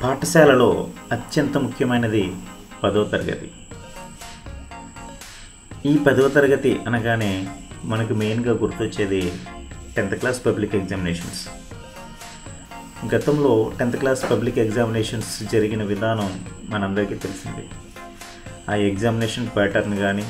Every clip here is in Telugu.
పాఠశాలలో అత్యంత ముఖ్యమైనది పదో తరగతి ఈ పదవ తరగతి అనగానే మనకు మెయిన్గా గుర్తొచ్చేది టెన్త్ క్లాస్ పబ్లిక్ ఎగ్జామినేషన్స్ గతంలో టెన్త్ క్లాస్ పబ్లిక్ ఎగ్జామినేషన్స్ జరిగిన విధానం మనందరికీ తెలిసింది ఆ ఎగ్జామినేషన్ ప్యాటర్న్ కానీ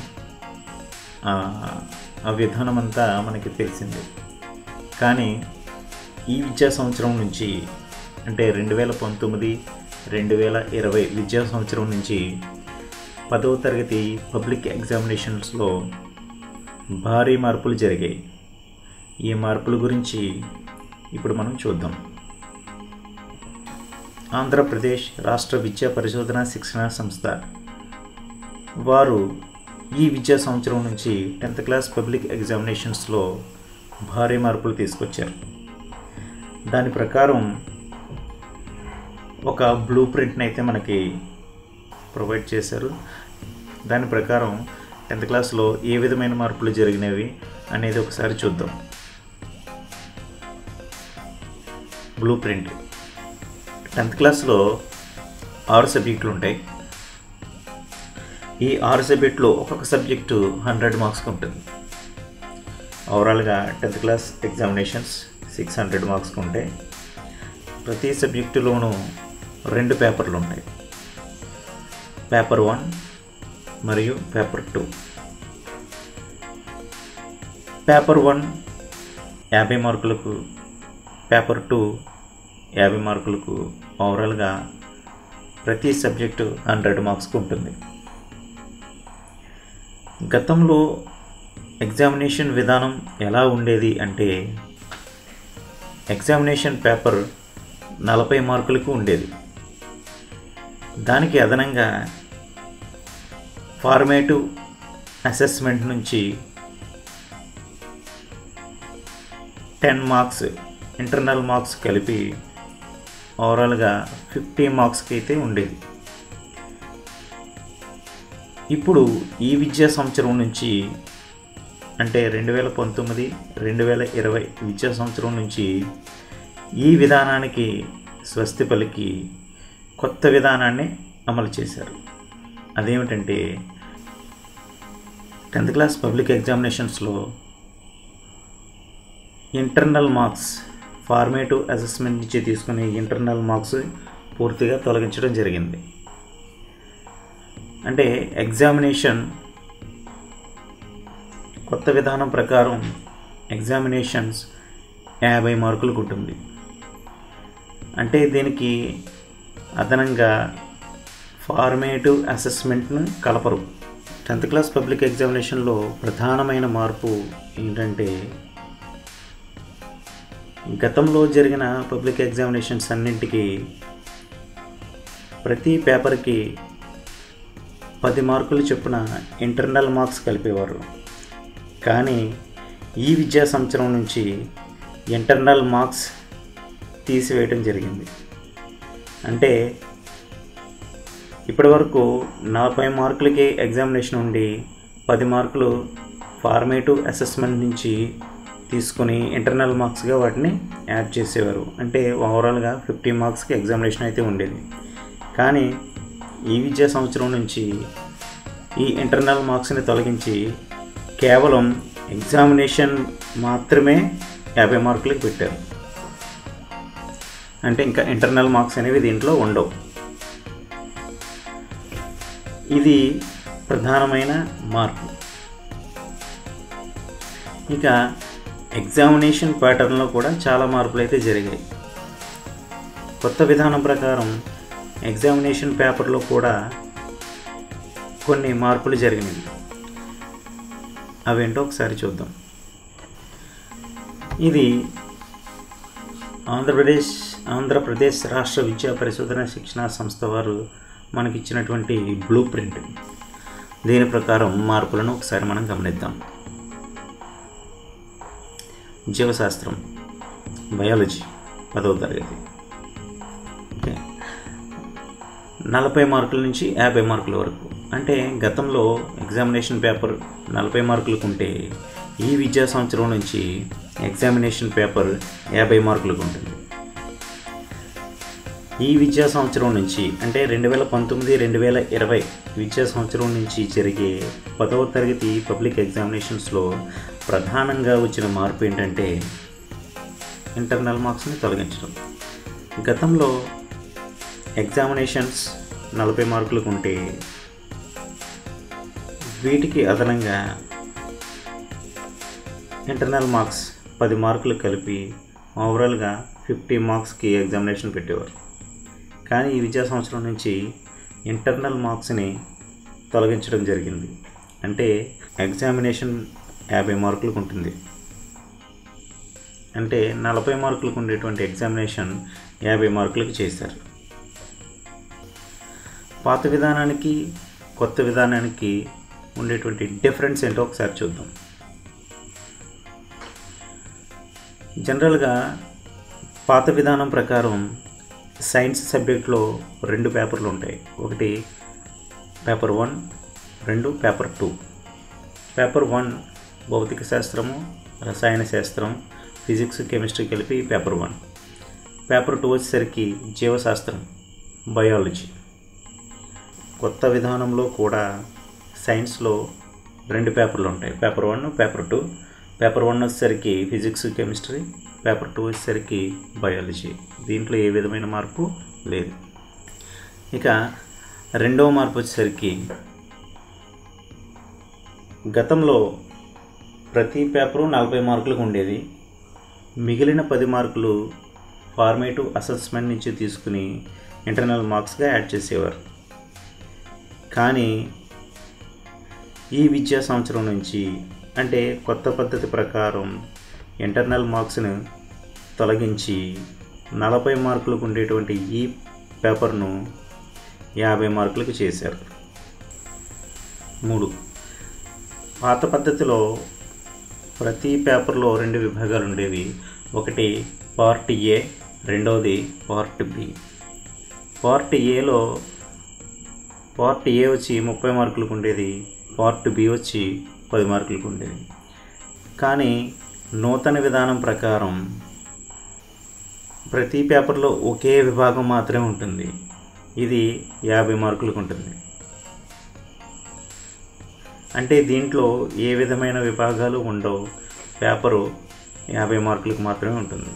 ఆ విధానం అంతా మనకి తెలిసింది కానీ ఈ విద్యా సంవత్సరం నుంచి అంటే రెండు వేల పంతొమ్మిది రెండు వేల ఇరవై విద్యా సంవత్సరం నుంచి పదవ తరగతి పబ్లిక్ ఎగ్జామినేషన్స్లో భారీ మార్పులు జరిగాయి ఈ మార్పుల గురించి ఇప్పుడు మనం చూద్దాం ఆంధ్రప్రదేశ్ రాష్ట్ర విద్యా పరిశోధన శిక్షణ సంస్థ వారు ఈ విద్యా సంవత్సరం నుంచి టెన్త్ క్లాస్ పబ్లిక్ ఎగ్జామినేషన్స్లో భారీ మార్పులు తీసుకొచ్చారు దాని ప్రకారం ఒక బ్లూ ప్రింట్ని అయితే మనకి ప్రొవైడ్ చేశారు దాని ప్రకారం టెన్త్ క్లాస్లో ఏ విధమైన మార్పులు జరిగినవి అనేది ఒకసారి చూద్దాం బ్లూ ప్రింట్ టెన్త్ క్లాస్లో ఆరు సబ్జెక్టులు ఉంటాయి ఈ ఆరు సబ్జెక్టులో ఒక్కొక్క సబ్జెక్టు హండ్రెడ్ మార్క్స్కి ఉంటుంది ఓవరాల్గా tenth class examinations six hundred మార్క్స్కి ఉంటాయి ప్రతి సబ్జెక్టులోనూ రెండు పేపర్లు ఉంటాయి పేపర్ వన్ మరియు పేపర్ టూ పేపర్ వన్ యాభై మార్కులకు పేపర్ టూ యాభై మార్కులకు ఓవరాల్గా ప్రతి సబ్జెక్టు హండ్రెడ్ మార్క్స్కి ఉంటుంది గతంలో ఎగ్జామినేషన్ విధానం ఎలా ఉండేది అంటే ఎగ్జామినేషన్ పేపర్ నలభై మార్కులకు ఉండేది దానికి అదనంగా ఫార్మేటివ్ అసెస్మెంట్ నుంచి టెన్ మార్క్స్ ఇంటర్నల్ మార్క్స్ కలిపి ఓవరాల్గా ఫిఫ్టీ మార్క్స్కి అయితే ఉండేది ఇప్పుడు ఈ విద్యా సంవత్సరం నుంచి అంటే రెండు వేల పంతొమ్మిది రెండు వేల ఇరవై విద్యా సంవత్సరం నుంచి ఈ విధానానికి స్వస్తి పలికి కొత్త విధానాన్ని అమలు చేశారు అదేమిటంటే టెన్త్ క్లాస్ పబ్లిక్ ఎగ్జామినేషన్స్లో ఇంటర్నల్ మార్క్స్ ఫార్మేటివ్ అసెస్మెంట్ నుంచి తీసుకునే ఇంటర్నల్ మార్క్స్ పూర్తిగా తొలగించడం జరిగింది అంటే ఎగ్జామినేషన్ కొత్త విధానం ప్రకారం ఎగ్జామినేషన్స్ యాభై మార్కులకు ఉంటుంది అంటే దీనికి అదనంగా ఫార్మేటివ్ అసెస్మెంట్ను కలపరు టెన్త్ క్లాస్ పబ్లిక్ ఎగ్జామినేషన్లో ప్రధానమైన మార్పు ఏంటంటే గతంలో జరిగిన పబ్లిక్ ఎగ్జామినేషన్స్ అన్నింటికి ప్రతి పేపర్కి పది మార్కులు చొప్పున ఇంటర్నల్ మార్క్స్ కలిపేవారు కానీ ఈ విద్యా సంవత్సరం నుంచి ఇంటర్నల్ మార్క్స్ తీసివేయడం జరిగింది అంటే ఇప్పటి వరకు నలభై మార్కులకి ఎగ్జామినేషన్ ఉండి పది మార్కులు ఫార్మేటివ్ అసెస్మెంట్ నుంచి తీసుకుని ఇంటర్నల్ మార్క్స్గా వాటిని యాడ్ చేసేవారు అంటే ఓవరాల్గా ఫిఫ్టీ మార్క్స్కి ఎగ్జామినేషన్ అయితే ఉండేది కానీ ఈ విద్యా సంవత్సరం నుంచి ఈ ఇంటర్నల్ మార్క్స్ని తొలగించి కేవలం ఎగ్జామినేషన్ మాత్రమే యాభై మార్కులకు పెట్టారు అంటే ఇంకా ఇంటర్నల్ మార్క్స్ అనేవి దీంట్లో ఉండవు ఇది ప్రధానమైన మార్పు ఇక ఎగ్జామినేషన్ ప్యాటర్న్లో కూడా చాలా మార్పులు అయితే జరిగాయి కొత్త విధానం ప్రకారం ఎగ్జామినేషన్ పేపర్లో కూడా కొన్ని మార్పులు జరిగినాయి అవేంటో ఒకసారి చూద్దాం ఇది ఆంధ్రప్రదేశ్ ఆంధ్రప్రదేశ్ రాష్ట్ర విద్యా పరిశోధన శిక్షణ సంస్థ వారు మనకిచ్చినటువంటి బ్లూ ప్రింట్ దీని ప్రకారం మార్పులను ఒకసారి మనం గమనిద్దాం జీవశాస్త్రం బయాలజీ పదవ తరగతి ఓకే నలభై మార్కుల నుంచి యాభై మార్కుల వరకు అంటే గతంలో ఎగ్జామినేషన్ పేపర్ నలభై మార్కులకు ఉంటే ఈ విద్యా సంవత్సరం నుంచి ఎగ్జామినేషన్ పేపర్ యాభై మార్కులకు ఉంటుంది ఈ విద్యా సంవత్సరం నుంచి అంటే రెండు వేల పంతొమ్మిది రెండు వేల ఇరవై విద్యా సంవత్సరం నుంచి జరిగే పదవ తరగతి పబ్లిక్ ఎగ్జామినేషన్స్లో ప్రధానంగా వచ్చిన మార్పు ఏంటంటే ఇంటర్నల్ మార్క్స్ని తొలగించడం గతంలో ఎగ్జామినేషన్స్ నలభై మార్కులకు ఉంటే వీటికి అదనంగా ఇంటర్నల్ మార్క్స్ పది మార్కులు కలిపి ఓవరాల్గా ఫిఫ్టీ మార్క్స్కి ఎగ్జామినేషన్ పెట్టేవారు కానీ ఈ విద్యా సంవత్సరం నుంచి ఇంటర్నల్ మార్క్స్ని తొలగించడం జరిగింది అంటే ఎగ్జామినేషన్ యాభై మార్కులకు ఉంటుంది అంటే నలభై మార్కులకు ఉండేటువంటి ఎగ్జామినేషన్ యాభై మార్కులకు చేశారు పాత విధానానికి కొత్త విధానానికి ఉండేటువంటి డిఫరెన్స్ ఏంటో ఒకసారి చూద్దాం జనరల్గా పాత విధానం ప్రకారం సైన్స్ సబ్జెక్ట్లో రెండు పేపర్లు ఉంటాయి ఒకటి పేపర్ వన్ రెండు పేపర్ టూ పేపర్ వన్ భౌతిక శాస్త్రము రసాయన శాస్త్రం ఫిజిక్స్ కెమిస్ట్రీ కలిపి పేపర్ వన్ పేపర్ టూ వచ్చేసరికి జీవశాస్త్రం బయాలజీ కొత్త విధానంలో కూడా సైన్స్లో రెండు పేపర్లు ఉంటాయి paper one paper two paper one వచ్చేసరికి ఫిజిక్స్ కెమిస్ట్రీ పేపర్ టూ వచ్చేసరికి బయాలజీ దీంట్లో ఏ విధమైన మార్పు లేదు ఇక రెండవ మార్పు వచ్చేసరికి గతంలో ప్రతి పేపరు నలభై మార్కులకు ఉండేది మిగిలిన పది మార్కులు ఫార్మేటివ్ అసెస్మెంట్ నుంచి తీసుకుని ఇంటర్నల్ మార్క్స్గా యాడ్ చేసేవారు కానీ ఈ విద్యా సంవత్సరం నుంచి అంటే కొత్త పద్ధతి ప్రకారం ఇంటర్నల్ మార్క్స్ను తొలగించి నలభై మార్కులకు ఉండేటువంటి ఈ పేపర్ను యాభై మార్కులకు చేశారు మూడు పాత పద్ధతిలో ప్రతి పేపర్లో రెండు విభాగాలు ఉండేవి ఒకటి పార్ట్ ఏ రెండవది పార్ట్ బి పార్ట్ ఏలో పార్ట్ ఏ వచ్చి ముప్పై మార్కులకు ఉండేది పార్ట్ బి వచ్చి పది మార్కులకు ఉండేది కానీ నూతన విధానం ప్రకారం ప్రతి పేపర్లో ఒకే విభాగం మాత్రమే ఉంటుంది ఇది యాభై మార్కులకు ఉంటుంది అంటే దీంట్లో ఏ విధమైన విభాగాలు ఉండవు పేపరు యాభై మార్కులకు మాత్రమే ఉంటుంది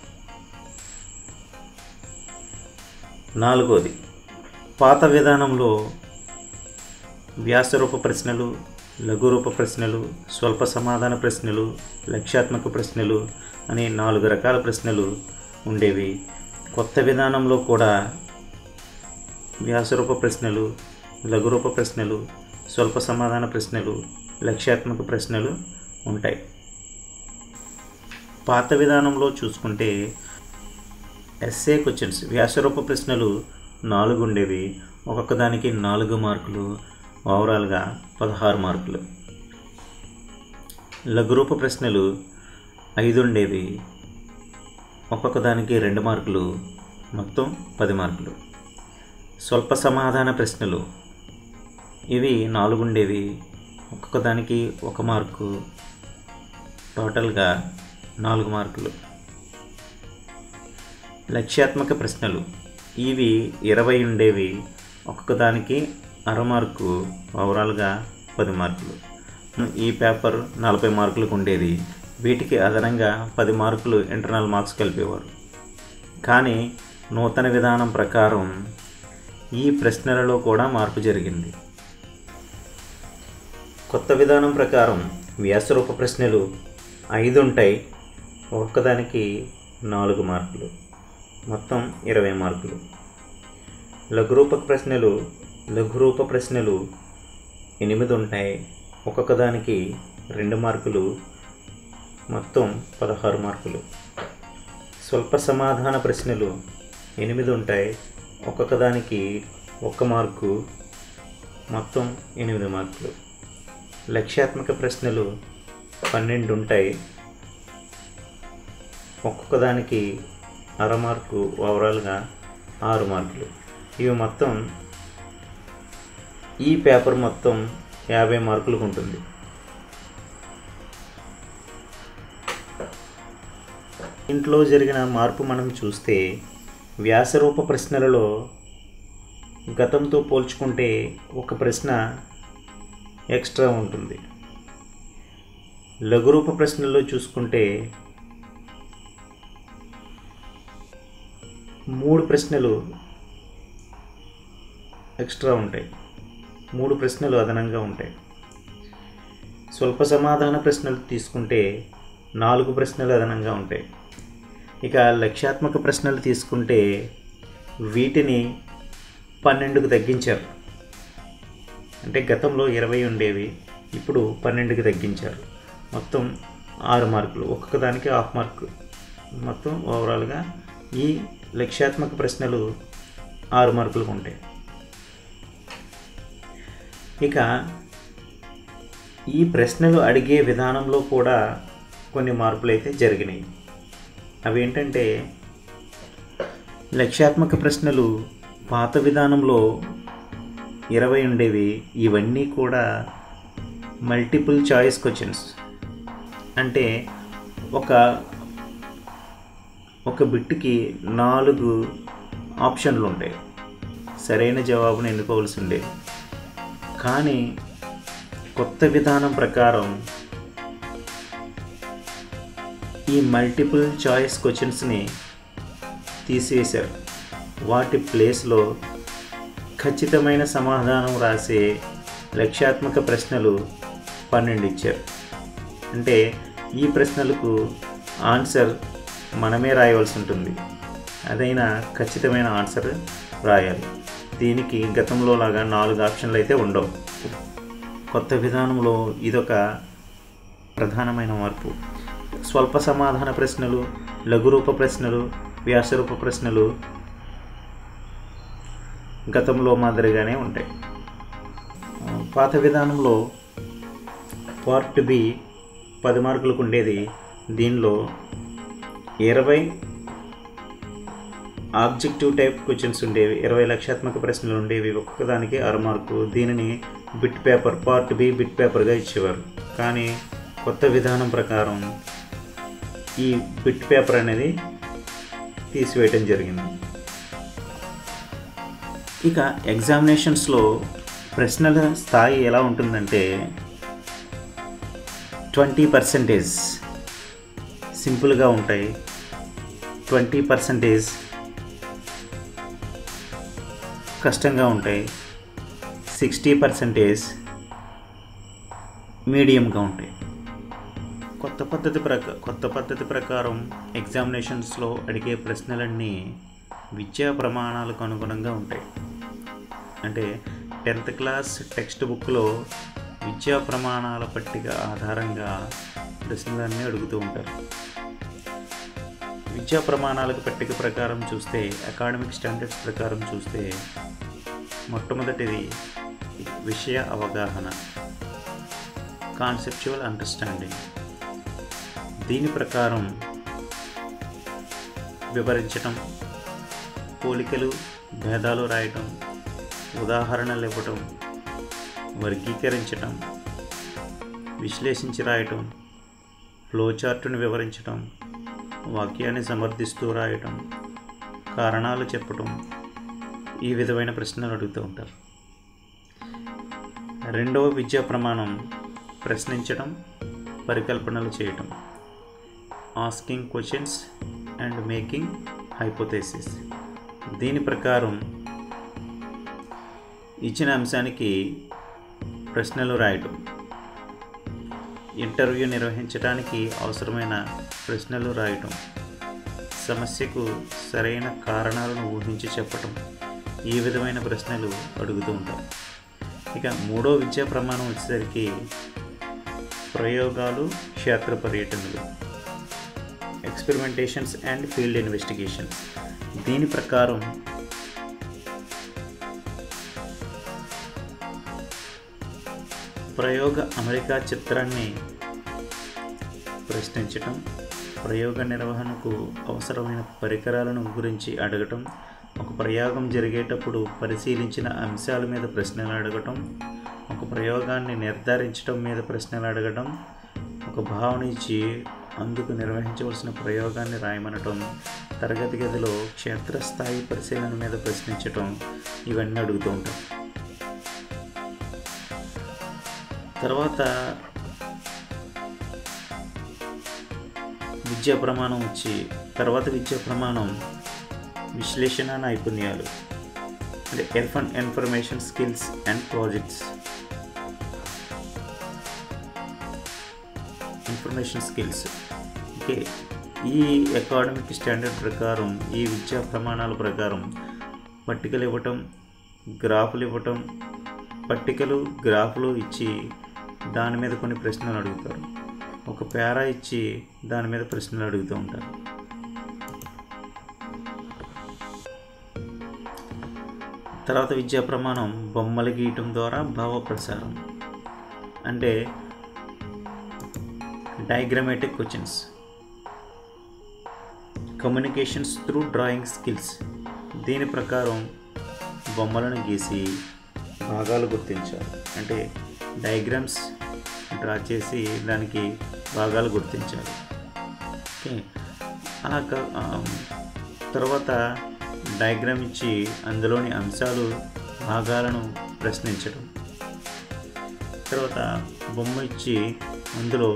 నాలుగోది పాత విధానంలో వ్యాసరూప ప్రశ్నలు లఘురూప ప్రశ్నలు స్వల్ప సమాధాన ప్రశ్నలు లక్ష్యాత్మక ప్రశ్నలు అనే నాలుగు రకాల ప్రశ్నలు ఉండేవి కొత్త విధానంలో కూడా వ్యాసరూప ప్రశ్నలు లఘురూప ప్రశ్నలు స్వల్ప సమాధాన ప్రశ్నలు లక్ష్యాత్మక ప్రశ్నలు ఉంటాయి పాత విధానంలో చూసుకుంటే ఎస్ఏ క్వశ్చన్స్ వ్యాసరూప ప్రశ్నలు నాలుగు ఉండేవి ఒక్కొక్క దానికి నాలుగు మార్కులు ఓవరాల్గా పదహారు మార్కులు లఘురూప ప్రశ్నలు ఐదు ఉండేవి ఒక్కొక్క దానికి రెండు మార్కులు మొత్తం పది మార్కులు స్వల్ప సమాధాన ప్రశ్నలు ఇవి నాలుగు ఉండేవి ఒక్కొక్క దానికి ఒక మార్కు టోటల్గా నాలుగు మార్కులు లక్ష్యాత్మక ప్రశ్నలు ఇవి ఇరవై ఉండేవి ఒక్కొక్క దానికి అర మార్కు ఓవరాల్గా పది మార్కులు ఈ పేపర్ నలభై మార్కులకు ఉండేది వీటికి అదనంగా పది మార్కులు ఇంటర్నల్ మార్క్స్ కలిపేవారు కానీ నూతన విధానం ప్రకారం ఈ ప్రశ్నలలో కూడా మార్పు జరిగింది కొత్త విధానం ప్రకారం వ్యాసరూప ప్రశ్నలు ఐదు ఉంటాయి ఒక్కదానికి నాలుగు మార్కులు మొత్తం ఇరవై మార్కులు లఘురూప ప్రశ్నలు లఘురూప ప్రశ్నలు ఎనిమిది ఉంటాయి ఒక్కొక్క దానికి రెండు మార్కులు మొత్తం పదహారు మార్కులు స్వల్ప సమాధాన ప్రశ్నలు ఎనిమిది ఉంటాయి ఒక్కొక్క దానికి ఒక్క మార్కు మొత్తం ఎనిమిది మార్కులు లక్ష్యాత్మక ప్రశ్నలు పన్నెండు ఉంటాయి ఒక్కొక్క దానికి అర మార్కు ఓవరాల్గా ఆరు మార్కులు ఇవి మొత్తం ఈ పేపర్ మొత్తం యాభై మార్కులకు ఉంటుంది ఇంట్లో జరిగిన మార్పు మనం చూస్తే వ్యాసరూప ప్రశ్నలలో గతంతో పోల్చుకుంటే ఒక ప్రశ్న ఎక్స్ట్రా ఉంటుంది లఘురూప ప్రశ్నల్లో చూసుకుంటే మూడు ప్రశ్నలు ఎక్స్ట్రా ఉంటాయి మూడు ప్రశ్నలు అదనంగా ఉంటాయి స్వల్ప సమాధాన ప్రశ్నలు తీసుకుంటే నాలుగు ప్రశ్నలు అదనంగా ఉంటాయి ఇక లక్ష్యాత్మక ప్రశ్నలు తీసుకుంటే వీటిని పన్నెండుకు తగ్గించారు అంటే గతంలో ఇరవై ఉండేవి ఇప్పుడు పన్నెండుకి తగ్గించారు మొత్తం ఆరు మార్కులు ఒక్కొక్క దానికి హాఫ్ మార్క్ మొత్తం ఓవరాల్గా ఈ లక్ష్యాత్మక ప్రశ్నలు ఆరు మార్కులకు ఉంటాయి ఇక ఈ ప్రశ్నలు అడిగే విధానంలో కూడా కొన్ని మార్పులు అయితే జరిగినాయి అవి ఏంటంటే లక్ష్యాత్మక ప్రశ్నలు పాత విధానంలో ఇరవై ఉండేవి ఇవన్నీ కూడా మల్టిపుల్ చాయిస్ క్వశ్చన్స్ అంటే ఒక ఒక బిట్కి నాలుగు ఆప్షన్లు ఉంటాయి సరైన జవాబును ఎన్నుకోవాల్సి ఉండేది కానీ కొత్త విధానం ప్రకారం ఈ మల్టిపుల్ చాయిస్ క్వశ్చన్స్ని తీసివేశారు వాటి ప్లేస్లో ఖచ్చితమైన సమాధానం రాసే లక్ష్యాత్మక ప్రశ్నలు పన్నెండు ఇచ్చారు అంటే ఈ ప్రశ్నలకు ఆన్సర్ మనమే రాయవలసి ఉంటుంది అదైనా ఖచ్చితమైన ఆన్సర్ రాయాలి దీనికి గతంలో లాగా నాలుగు ఆప్షన్లు అయితే ఉండవు కొత్త విధానంలో ఇదొక ప్రధానమైన మార్పు స్వల్ప సమాధాన ప్రశ్నలు లఘురూప ప్రశ్నలు వ్యాసరూప ప్రశ్నలు గతంలో మాదిరిగానే ఉంటాయి పాత విధానంలో పార్ట్ బి పది మార్కులకు ఉండేది దీనిలో ఇరవై ఆబ్జెక్టివ్ టైప్ క్వశ్చన్స్ ఉండేవి ఇరవై లక్షాత్మక ప్రశ్నలు ఉండేవి ఒక్కొక్కదానికి ఆరు మార్కు దీనిని bit paper part B bit పేపర్గా ఇచ్చేవారు కానీ కొత్త విధానం ప్రకారం ఈ బిట్ పేపర్ అనేది తీసివేయటం జరిగింది ఇక ఎగ్జామినేషన్స్లో ప్రశ్నల స్థాయి ఎలా ఉంటుందంటే ట్వంటీ పర్సెంటేజ్ సింపుల్గా ఉంటాయి ట్వంటీ పర్సెంటేజ్ కష్టంగా ఉంటాయి సిక్స్టీ పర్సెంటేజ్ మీడియంగా ఉంటాయి కొత్త పద్ధతి ప్రక కొత్త పద్ధతి ప్రకారం ఎగ్జామినేషన్స్లో అడిగే ప్రశ్నలన్నీ విద్యా ప్రమాణాలకు అనుగుణంగా ఉంటాయి అంటే టెన్త్ క్లాస్ టెక్స్ట్ బుక్లో విద్యా ప్రమాణాల పట్టిక ఆధారంగా ప్రశ్నలన్నీ అడుగుతూ ఉంటారు విద్యా ప్రమాణాలకు పట్టిక ప్రకారం చూస్తే అకాడమిక్ స్టాండర్డ్స్ ప్రకారం చూస్తే మొట్టమొదటిది విషయ అవగాహన కాన్సెప్చువల్ అండర్స్టాండింగ్ దీని ప్రకారం వివరించటం పోలికలు భేదాలు రాయటం ఉదాహరణలు ఇవ్వటం వర్గీకరించటం విశ్లేషించి రాయటం ఫ్లోచార్టును వివరించటం వాక్యాన్ని సమర్థిస్తూ రాయటం కారణాలు చెప్పటం ఈ విధమైన ప్రశ్నలు అడుగుతూ ఉంటారు రెండవ విద్యా ప్రమాణం ప్రశ్నించడం పరికల్పనలు చేయటం asking questions and making hypothesis దీని ప్రకారం ఇచ్చిన అంశానికి ప్రశ్నలు రాయటం ఇంటర్వ్యూ నిర్వహించడానికి అవసరమైన ప్రశ్నలు రాయటం సమస్యకు సరైన కారణాలను ఊహించి చెప్పటం ఈ విధమైన ప్రశ్నలు అడుగుతూ ఉంటారు ఇక మూడో విద్యా ప్రమాణం వచ్చేసరికి ప్రయోగాలు క్షేత్ర పర్యటనలు ఎక్స్పెరిమెంటేషన్స్ అండ్ ఫీల్డ్ ఇన్వెస్టిగేషన్స్ దీని ప్రకారం ప్రయోగ అమెరికా చిత్రాన్ని ప్రశ్నించటం ప్రయోగ నిర్వహణకు అవసరమైన పరికరాలను గురించి అడగటం ఒక ప్రయోగం జరిగేటప్పుడు పరిశీలించిన అంశాల మీద ప్రశ్నలు అడగటం ఒక ప్రయోగాన్ని నిర్ధారించడం మీద ప్రశ్నలు అడగటం ఒక భావన ఇచ్చి అందుకు నిర్వహించవలసిన ప్రయోగాన్ని రాయమనటం తరగతి గదిలో క్షేత్రస్థాయి పరిశీలన మీద ప్రశ్నించటం ఇవన్నీ అడుగుతూ ఉంటాం తర్వాత విద్యా ప్రమాణం వచ్చి తర్వాత విద్యా ప్రమాణం విశ్లేషణ నైపుణ్యాలు అంటే ఎల్ఫన్ information skills and projects information skills okay ఈ అకాడమిక్ స్టాండర్డ్ ప్రకారం ఈ విద్యా ప్రమాణాల ప్రకారం పట్టికలు ఇవ్వటం గ్రాఫులు ఇవ్వటం పట్టికలు గ్రాఫులు ఇచ్చి దాని మీద కొన్ని ప్రశ్నలు అడుగుతారు ఒక పేరా ఇచ్చి దాని మీద ప్రశ్నలు అడుగుతూ ఉంటారు తర్వాత విద్యా ప్రమాణం బొమ్మలు గీయటం ద్వారా భావ ప్రసారం అంటే diagrammatic questions communications through drawing skills దీని ప్రకారం బొమ్మలను గీసి భాగాలు గుర్తించాలి అంటే డయాగ్రామ్స్ డ్రా చేసి దానికి భాగాలు గుర్తించాలి ఓకే అలా కా- ఆ, తర్వాత డయాగ్రామ్ ఇచ్చి అందులోని అంశాలు భాగాలను ప్రశ్నించడం తర్వాత బొమ్మ ఇచ్చి అందులో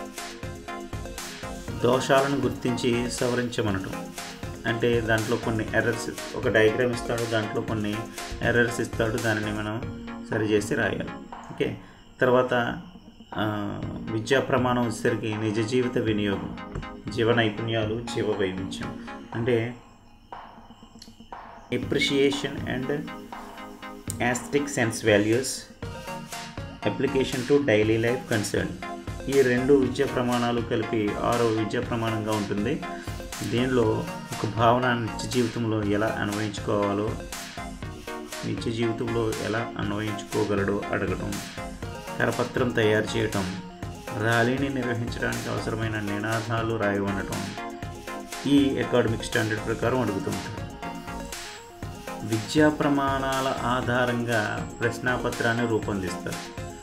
దోషాలను గుర్తించి సవరించమనటం అంటే దాంట్లో కొన్ని ఎర్రర్స్ ఒక డయాగ్రామ్ ఇస్తాడు దాంట్లో కొన్ని ఎర్రర్స్ ఇస్తాడు దానిని మనం సరిచేసి రాయాలి ఓకే తర్వాత ఆ, విద్యా ప్రమాణం వచ్చేసరికి నిజ జీవిత వినియోగం జీవ నైపుణ్యాలు జీవ వైవిధ్యం అంటే appreciation and aesthetic sense values application to daily life concern ఈ రెండు విద్యా ప్రమాణాలు కలిపి ఆరో విద్యా ప్రమాణంగా ఉంటుంది దీనిలో ఒక భావన నిత్య జీవితంలో ఎలా అన్వయించుకోవాలో నిత్య జీవితంలో ఎలా అన్వయించుకోగలడో అడగడం కరపత్రం తయారు చేయటం ర్యాలీని నిర్వహించడానికి అవసరమైన నినాదాలు రాయవనటం ఈ అకాడమిక్ స్టాండర్డ్ ప్రకారం అడుగుతుంటారు విద్యా ప్రమాణాల ఆధారంగా ప్రశ్నాపత్రాన్ని రూపొందిస్తారు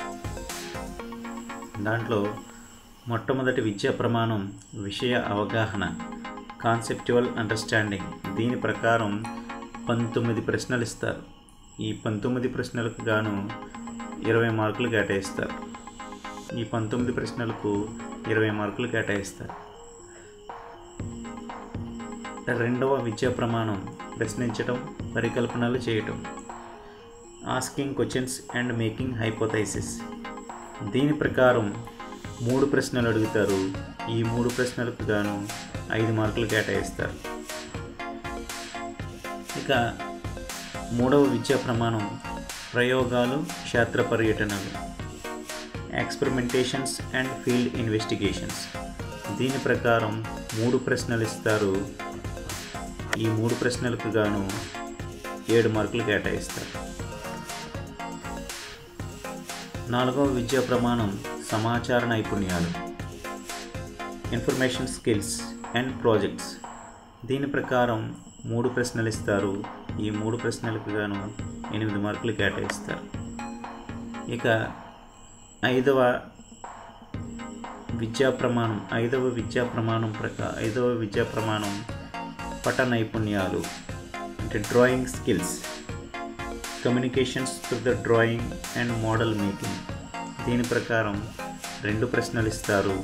దాంట్లో మొట్టమొదటి విద్యా ప్రమాణం విషయ అవగాహన కాన్సెప్చువల్ అండర్స్టాండింగ్ దీని ప్రకారం పంతొమ్మిది ప్రశ్నలు ఇస్తారు ఈ పంతొమ్మిది ప్రశ్నలకు గాను ఇరవై మార్కులు కేటాయిస్తారు ఈ పంతొమ్మిది ప్రశ్నలకు ఇరవై మార్కులు కేటాయిస్తారు రెండవ విద్యా ప్రమాణం ప్రశ్నించటం పరికల్పనలు చేయటం asking questions and making hypothesis దీని ప్రకారం మూడు ప్రశ్నలు అడుగుతారు ఈ మూడు ప్రశ్నలకు గాను ఐదు మార్కులు కేటాయిస్తారు ఇక మూడవ విద్యా ప్రమాణం ప్రయోగాలు క్షేత్ర పర్యటనలు ఎక్స్పెరిమెంటేషన్స్ అండ్ ఫీల్డ్ ఇన్వెస్టిగేషన్స్ దీని ప్రకారం మూడు ప్రశ్నలు ఇస్తారు ఈ మూడు ప్రశ్నలకు గాను ఏడు మార్కులు కేటాయిస్తారు నాలుగవ విద్యా ప్రమాణం సమాచార నైపుణ్యాలు ఇన్ఫర్మేషన్ స్కిల్స్ అండ్ ప్రాజెక్ట్స్ దీని ప్రకారం మూడు ప్రశ్నలు ఇస్తారు ఈ మూడు ప్రశ్నలకు గాను ఎనిమిది మార్కులు కేటాయిస్తారు ఇక ఐదవ విద్యా ప్రమాణం ఐదవ విద్యా ప్రమాణం ప్రకా ఐదవ విద్యా ప్రమాణం పట నైపుణ్యాలు అంటే drawing skills communications through the drawing and model making దీని ప్రకారం రెండు ప్రశ్నలు ఇస్తారు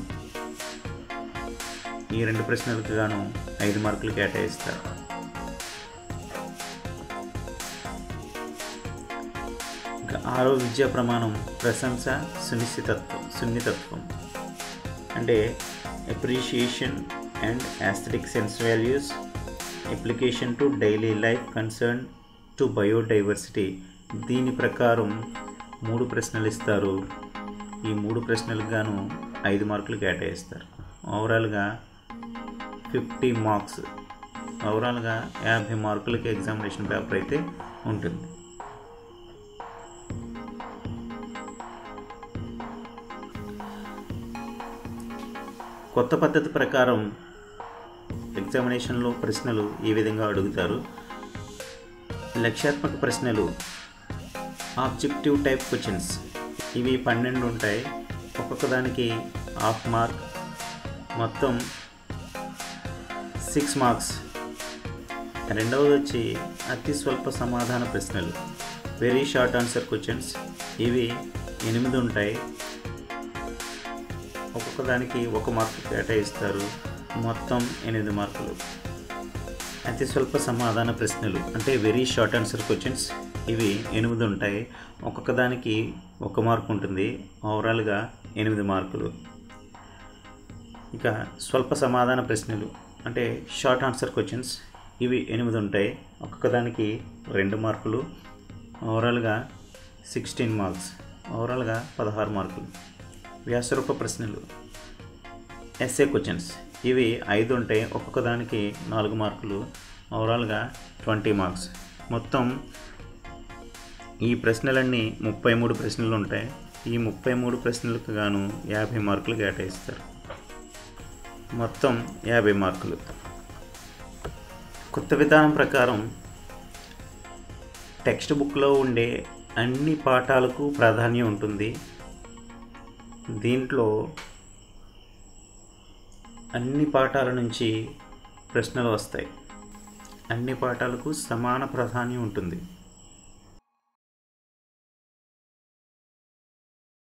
ఈ రెండు ప్రశ్నలకు గాను ఐదు మార్కులు కేటాయిస్తారు ఇంకా ఆరో విద్యా ప్రమాణం ప్రశంస సునిశ్చితత్వం సున్నితత్వం అంటే appreciation and aesthetic sense values application to daily life concern to biodiversity దీని ప్రకారం మూడు ప్రశ్నలు ఇస్తారు ఈ మూడు ప్రశ్నలకు గాను ఐదు మార్కులు కేటాయిస్తారు ఓవరాల్గా ఫిఫ్టీ మార్క్స్ ఓవరాల్గా యాభై మార్కులకి ఎగ్జామినేషన్ పేపర్ అయితే ఉంటుంది కొత్త పద్ధతి ప్రకారం ఎగ్జామినేషన్లో ప్రశ్నలు ఈ విధంగా అడుగుతారు లక్ష్యాత్మక ప్రశ్నలు ఆబ్జెక్టివ్ టైప్ క్వశ్చన్స్ ఇవి పన్నెండు ఉంటాయి ఒక్కొక్క దానికి హాఫ్ మార్క్ మొత్తం సిక్స్ మార్క్స్ రెండవది వచ్చి అతి స్వల్ప సమాధాన ప్రశ్నలు వెరీ షార్ట్ ఆన్సర్ క్వశ్చన్స్ ఇవి ఎనిమిది ఉంటాయి ఒక్కొక్క దానికి ఒక మార్కు కేటాయిస్తారు మొత్తం ఎనిమిది మార్కులు అతి స్వల్ప సమాధాన ప్రశ్నలు అంటే వెరీ షార్ట్ ఆన్సర్ క్వశ్చన్స్ ఇవి ఎనిమిది ఉంటాయి ఒక్కొక్క దానికి ఒక మార్కు ఉంటుంది ఓవరాల్గా ఎనిమిది మార్కులు ఇక స్వల్ప సమాధాన ప్రశ్నలు అంటే షార్ట్ ఆన్సర్ క్వశ్చన్స్ ఇవి ఎనిమిది ఉంటాయి ఒక్కొక్క దానికి రెండు మార్కులు ఓవరాల్గా సిక్స్టీన్ మార్క్స్ ఓవరాల్గా పదహారు మార్కులు వ్యాసరూప ప్రశ్నలు ఎస్ఏ క్వశ్చన్స్ ఇవి ఐదు ఉంటాయి ఒక్కొక్క దానికి నాలుగు మార్కులు ఓవరాల్గా ట్వంటీ మార్క్స్ మొత్తం ఈ ప్రశ్నలన్నీ ముప్పై మూడు ప్రశ్నలు ఉంటాయి ఈ ముప్పై మూడు ప్రశ్నలకు గాను యాభై మార్కులు కేటాయిస్తారు మొత్తం యాభై మార్కులు కొత్త విధానం ప్రకారం టెక్స్ట్ బుక్లో ఉండే అన్ని పాఠాలకు ప్రాధాన్యం ఉంటుంది దీంట్లో అన్ని పాఠాల నుంచి ప్రశ్నలు వస్తాయి అన్ని పాఠాలకు సమాన ప్రాధాన్యం ఉంటుంది